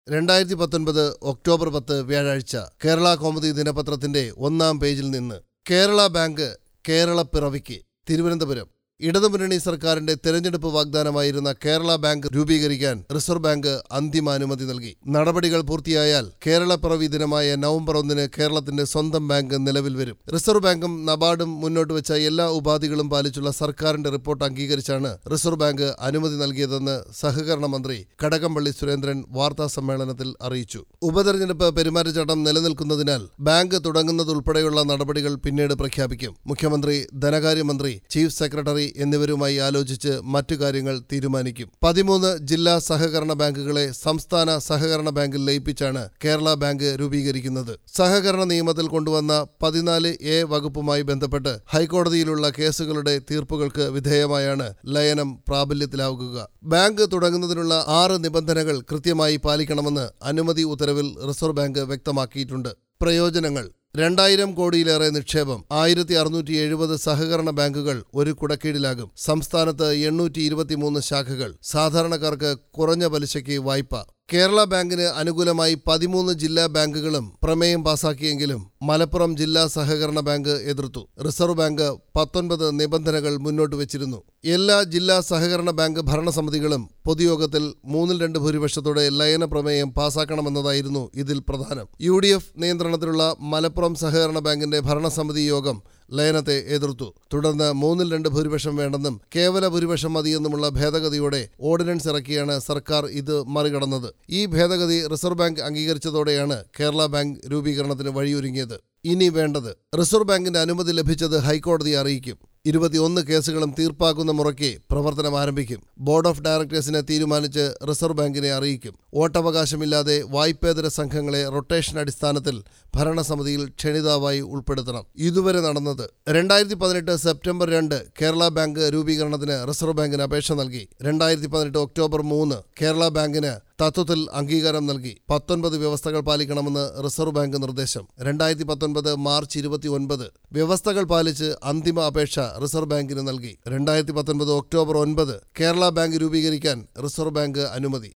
രണ്ടായിരത്തി പത്തൊൻപത് ഒക്ടോബർ പത്ത് വ്യാഴാഴ്ച കേരള കൗമുദി ദിനപത്രത്തിന്റെ ഒന്നാം പേജിൽ നിന്ന് കേരള ബാങ്ക് കേരള പിറവിക്ക് തിരുവനന്തപുരം ഇടതുമുന്നണി സർക്കാരിന്റെ തെരഞ്ഞെടുപ്പ് വാഗ്ദാനമായിരുന്ന കേരള ബാങ്ക് രൂപീകരിക്കാൻ റിസർവ് ബാങ്ക് അന്തിമ അനുമതി നൽകി നടപടികൾ പൂർത്തിയായാൽ കേരള പിറവി ദിനമായ നവംബർ ഒന്നിന് കേരളത്തിന്റെ സ്വന്തം ബാങ്ക് നിലവിൽ വരും റിസർവ് ബാങ്കും നബാർഡും മുന്നോട്ട് വെച്ച എല്ലാ ഉപാധികളും പാലിച്ചുള്ള സർക്കാരിന്റെ റിപ്പോർട്ട് അംഗീകരിച്ചാണ് റിസർവ് ബാങ്ക് അനുമതി നൽകിയതെന്ന് സഹകരണ മന്ത്രി കടകംപള്ളി സുരേന്ദ്രൻ വാർത്താ സമ്മേളനത്തിൽ അറിയിച്ചു ഉപതെരഞ്ഞെടുപ്പ് പെരുമാറ്റച്ചട്ടം നിലനിൽക്കുന്നതിനാൽ ബാങ്ക് തുടങ്ങുന്നതുൾപ്പെടെയുള്ള നടപടികൾ പിന്നീട് പ്രഖ്യാപിക്കും മുഖ്യമന്ത്രി ധനകാര്യമന്ത്രി ചീഫ് സെക്രട്ടറി എന്നിവരുമായി ആലോചിച്ച് മറ്റു കാര്യങ്ങൾ തീരുമാനിക്കും പതിമൂന്ന് ജില്ലാ സഹകരണ ബാങ്കുകളെ സംസ്ഥാന സഹകരണ ബാങ്കിൽ ലയിപ്പിച്ചാണ് കേരള ബാങ്ക് രൂപീകരിക്കുന്നത് സഹകരണ നിയമത്തിൽ കൊണ്ടുവന്ന പതിനാല് എ വകുപ്പുമായി ബന്ധപ്പെട്ട് ഹൈക്കോടതിയിലുള്ള കേസുകളുടെ തീർപ്പുകൾക്ക് വിധേയമായാണ് ലയനം പ്രാബല്യത്തിലാവുക ബാങ്ക് തുടങ്ങുന്നതിനുള്ള ആറ് നിബന്ധനകൾ കൃത്യമായി പാലിക്കണമെന്ന് അനുമതി ഉത്തരവിൽ റിസർവ് ബാങ്ക് വ്യക്തമാക്കിയിട്ടുണ്ട് പ്രയോജനങ്ങൾ രണ്ടായിരം കോടിയിലേറെ നിക്ഷേപം ആയിരത്തി അറുന്നൂറ്റി എഴുപത് സഹകരണ ബാങ്കുകൾ ഒരു കുടക്കീഴിലാകും സംസ്ഥാനത്ത് എണ്ണൂറ്റി ഇരുപത്തിമൂന്ന് ശാഖകൾ സാധാരണക്കാർക്ക് കുറഞ്ഞ പലിശയ്ക്ക് വായ്പ കേരള ബാങ്കിന് അനുകൂലമായി പതിമൂന്ന് ജില്ലാ ബാങ്കുകളും പ്രമേയം പാസാക്കിയെങ്കിലും മലപ്പുറം ജില്ലാ സഹകരണ ബാങ്ക് എതിർത്തു റിസർവ് ബാങ്ക് പത്തൊൻപത് നിബന്ധനകൾ മുന്നോട്ട് വെച്ചിരുന്നു എല്ലാ ജില്ലാ സഹകരണ ബാങ്ക് ഭരണസമിതികളും പൊതുയോഗത്തിൽ മൂന്നിൽ രണ്ട് ഭൂരിപക്ഷത്തോടെ ലയന പ്രമേയം പാസാക്കണമെന്നതായിരുന്നു ഇതിൽ പ്രധാനം യു ഡി എഫ് നിയന്ത്രണത്തിലുള്ള മലപ്പുറം സഹകരണ ബാങ്കിന്റെ ഭരണസമിതി യോഗം ലയനത്തെ എതിർത്തു തുടർന്ന് മൂന്നിൽ രണ്ട് ഭൂരിപക്ഷം വേണ്ടെന്നും കേവല ഭൂരിപക്ഷം മതിയെന്നുമുള്ള ഭേദഗതിയോടെ ഓർഡിനൻസ് ഇറക്കിയാണ് സർക്കാർ ഇത് മറികടന്നത് ഈ ഭേദഗതി റിസർവ് ബാങ്ക് അംഗീകരിച്ചതോടെയാണ് കേരള ബാങ്ക് രൂപീകരണത്തിന് വഴിയൊരുങ്ങിയത് ഇനി വേണ്ടത് റിസർവ് ബാങ്കിന്റെ അനുമതി ലഭിച്ചത് ഹൈക്കോടതിയെ അറിയിക്കും ഇരുപത്തിയൊന്ന് കേസുകളും തീർപ്പാക്കുന്ന മുറയ്ക്ക് പ്രവർത്തനം ആരംഭിക്കും ബോർഡ് ഓഫ് ഡയറക്ടേഴ്സിനെ തീരുമാനിച്ച് റിസർവ് ബാങ്കിനെ അറിയിക്കും വോട്ടവകാശമില്ലാതെ വായ്പേതര സംഘങ്ങളെ റൊട്ടേഷൻ അടിസ്ഥാനത്തിൽ ഭരണസമിതിയിൽ ക്ഷണിതാവായി ഉൾപ്പെടുത്തണം ഇതുവരെ നടന്നത് രണ്ടായിരത്തി പതിനെട്ട് സെപ്റ്റംബർ രണ്ട് കേരള ബാങ്ക് രൂപീകരണത്തിന് റിസർവ് ബാങ്കിന് അപേക്ഷ നൽകി രണ്ടായിരത്തി പതിനെട്ട് ഒക്ടോബർ മൂന്ന് കേരള ബാങ്കിന് തത്വത്തിൽ അംഗീകാരം നൽകി പത്തൊൻപത് വ്യവസ്ഥകൾ പാലിക്കണമെന്ന് റിസർവ് ബാങ്ക് നിർദ്ദേശം രണ്ടായിരത്തി പത്തൊൻപത് മാർച്ച് ഇരുപത്തി ഒൻപത് വ്യവസ്ഥകൾ പാലിച്ച് അന്തിമ അപേക്ഷ റിസർവ് ബാങ്കിന് നൽകി രണ്ടായിരത്തി പത്തൊൻപത് ഒക്ടോബർ ഒൻപത് കേരള ബാങ്ക് രൂപീകരിക്കാൻ റിസർവ് ബാങ്ക് അനുമതി